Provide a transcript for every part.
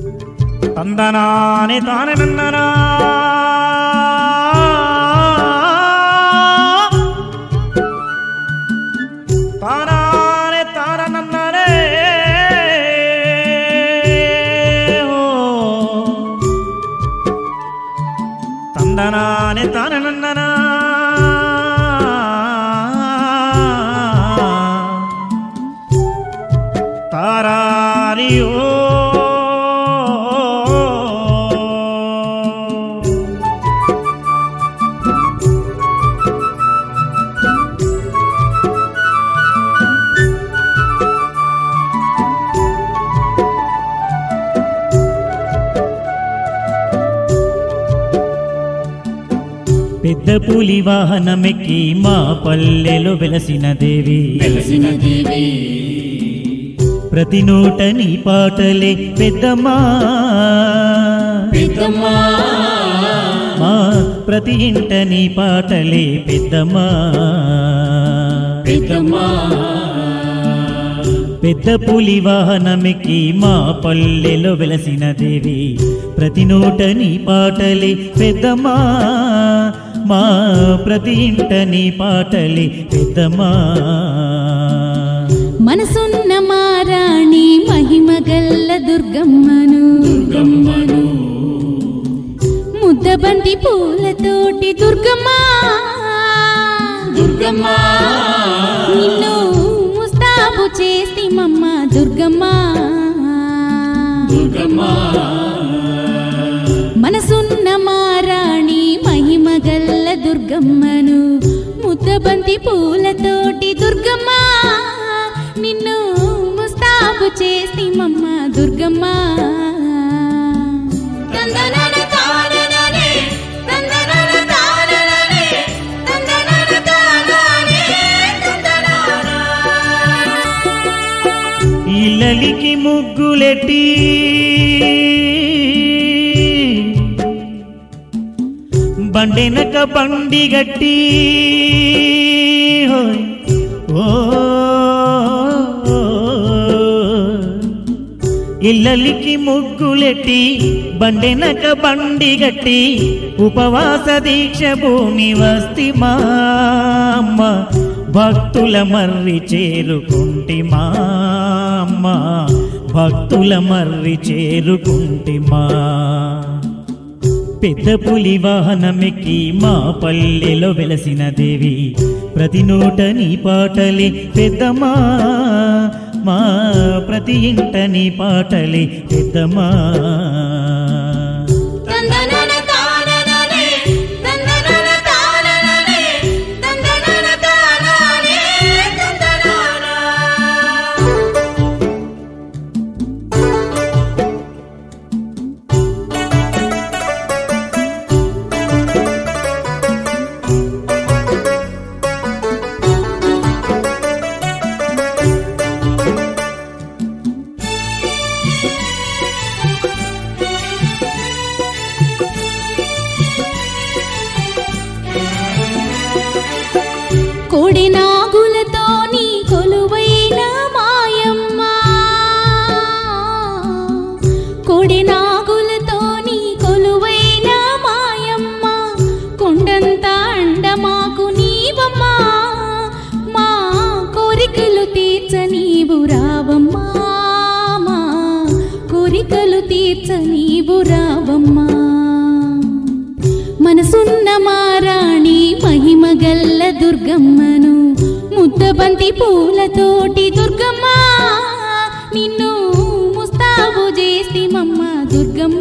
తందనాని తాననన్ననా తానానే తాననన్ననే ఓ. తందనాని తాననన్ననా తారారియో పెద్ద పులి వాహనమెక్కి మా పల్లెలో వెలసిన దేవి వెలసిన దేవి ప్రతి నోట నీ పాటలే పెద్దమ్మా పెద్దమ్మా మా ప్రతి ఇంట నీ పాటలే పెద్దమ్మా పెద్దమ్మా పెద్ద పులి వాహనమెక్కి మా పల్లెలో వెలసిన దేవి ప్రతి నోట నీ పాటలే పెద్దమ్మా మా ప్రతి ఇంట నీ పాటలే పెద్దమ్మా మనసున్న మారాణి మహిమ గల్ల దుర్గమ్మను దుర్గమ్మను ముద్దబంతి పూలతోటి దుర్గమ్మ దుర్గమ్మా నిన్ను ముస్తాబు చేసి మమ్మ దుర్గమ్మ దుర్గమ్మా మనసున్న మారాణి మహిమ గల్ల దుర్గమ్మను ముద్దబంతి పూలతోటి దుర్గమ్మ నిన్ను ముస్తాబు చేసి మమ్మ దుర్గమ్మ తందనన తానననే, తందనన తానననే, తందనన తాననే, తందనాన. ఇల్లలికి ముగ్గులెట్టి బండెనక బండి గట్టి హోయ్. ఓ ఇల్లలికి ముగ్గులెట్టి బండెనక బండి గట్టి ఉపవాస దీక్ష భూమి వస్తి మా అమ్మ భక్తుల మర్రి చేరుకుంటి మా అమ్మ భక్తుల మర్రి చేరుకుంటి మా పెద్ద పులి వాహనమెక్కి మా పల్లెలో వెలసిన దేవి ప్రతి నోట నీ పాటలే పెద్దమ్మా మా ప్రతి ఇంట నీ పాటలే పెద్దమ్మా తందనన తానననే, తందనన తానననే, తందనన తాననే, తందనాన. కోడి నాగులతో నీ కొలువైన మాయమ్మ కోడి నాగులతో నీ కొలువైన మాయమ్మ కొండంత అండ మాకు నీవమ్మా మా కోరికలు తీర్చ నీవు రావమ్మా మా కోరికలు తీర్చ నీవు రావమ్మా మనసున్న మారాణి మహిమ గల్ల దుర్గమ్మను ముద్దబంతి పూలతోటి దుర్గమ్మ నిన్ను ముస్తాబు చేసి మమ్మ దుర్గమ్మ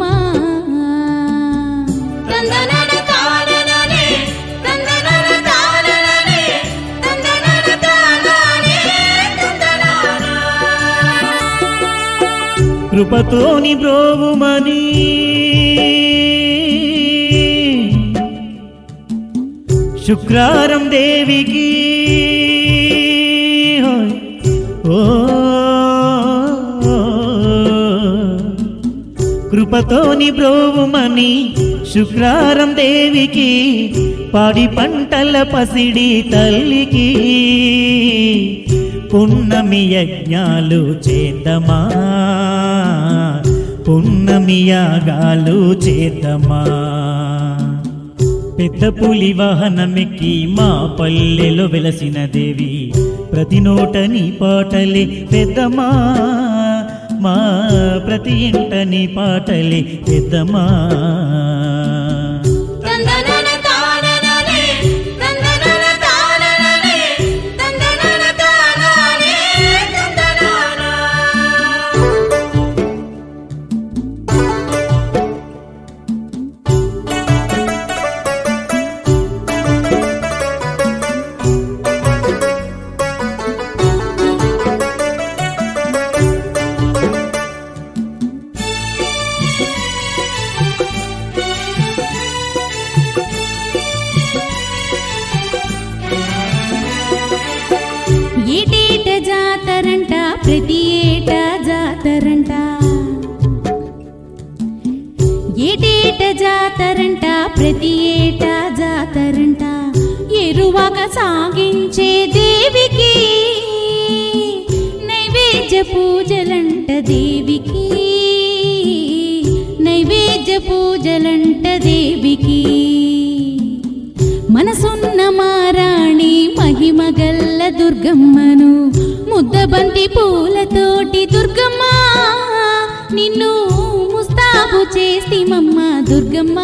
తందనన తానననే, తందనన తానననే, తందనన తాననే, తందనాన. కృపతోని బ్రోవుమని శుక్రారం దేవికి హోయ్. ఓ కృపతోని బ్రోవుమని శుక్రారం దేవికి పాడి పంటల పసిడి తల్లికి పున్నమి యజ్ఞాలు చేద్దామా పున్నమి యాగాలు చేద్దామా పెద్ద పులి వాహనమెక్కి మా పల్లెలో వెలసిన దేవి ప్రతి నోట నీ పాటలే పెద్దమా మా ప్రతి ఇంట నీ పాటలే పెద్దమా తందనన తానననే తందనన తానననే తందనన తాననే తందనాన ఏటేట జాతరంట ప్రతి ఏటా జాతరంట ఏటేట జాతరంట ప్రతి ఏటా జాతరంట ఎరువక సాగించే దేవికి నైవేద్య పూజలంట దేవికి నైవేద్య పూజలంట దేవికి మనసున్న మారాణి మహిమగల్ల దుర్గమ్మను ముద్దబంతి పూలతోటి దుర్గమ్మ నిన్ను ముస్తాబు చేస్తిమమ్మ దుర్గమ్మ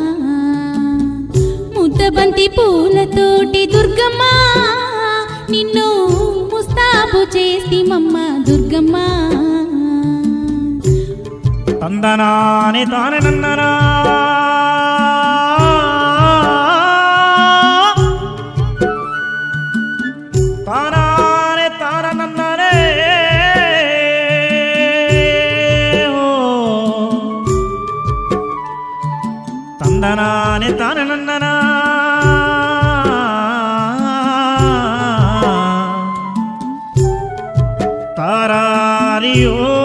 ముద్దబంతి పూలతోటి దుర్గమ్మ నిన్ను ముస్తాబు చేస్తిమమ్మ దుర్గమ్మ తందనాని తానే నందనా తానానే తాన నందనే ఓ. తందనాని తాన నందనా తారారియో